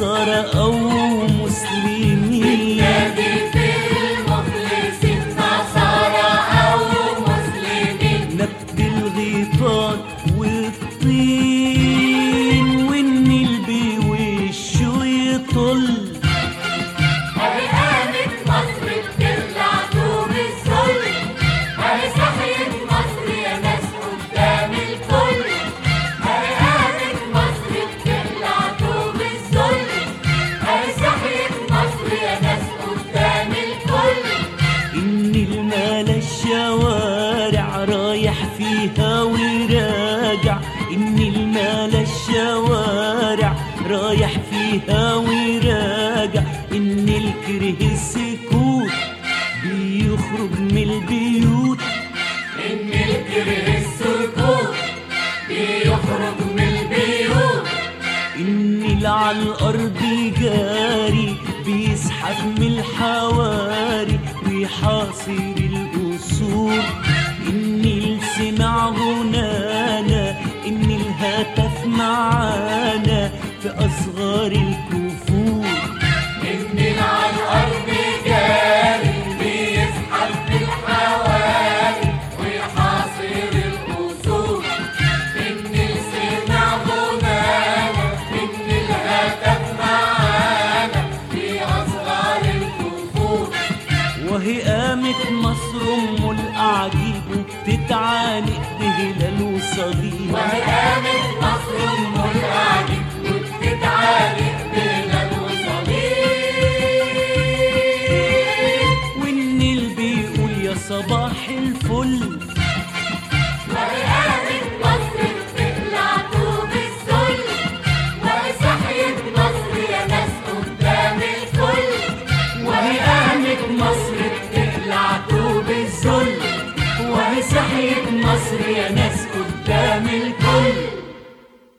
نصارى أو مسلمين نادي في المخلصين نصارى أو مسلمين نبت الغيطان والطين والنيل بوشه يطل أهي قامت مصر بتطلع طوب الظلم أهي صحيت مصر يا ناس قدام الكل أهي قامت مصر بتطلع طوب الظلم أهي صحيت مصر يا ناس قدام الكل إن المال الشوارع رايح فيها وراجع إن المال الشوارع رايح فيها وراجع إن الكره السكوت بيخرج من البيوت إن الكره السكوت بيخرج من البيوت إن اللي على الأرض جاري بيزحف من الحواري ويحاصر القصور إن اللي سمع غنانا إن الهتف معانا في أصغار الكفور إن على الأرض جاري بيزحف بالحواري ويحاصر القصور إن سمع غنانا إن الهتف معانا في أصغار الكفور وهي قامت مصر أم الأعجيب وبتتعانق بهلال وصليب وهي قامت مصر أم الأعجب وبتتعالق بين الوصلين والنيل بيقول يا صباح الفل وقامت مصر بتقلع طوب الذل وصحيت مصر يا ناس قدام الكل وهي قامت مصر بتقلع طوب الذل وهي صحيت مصر يا ناس قدام الكل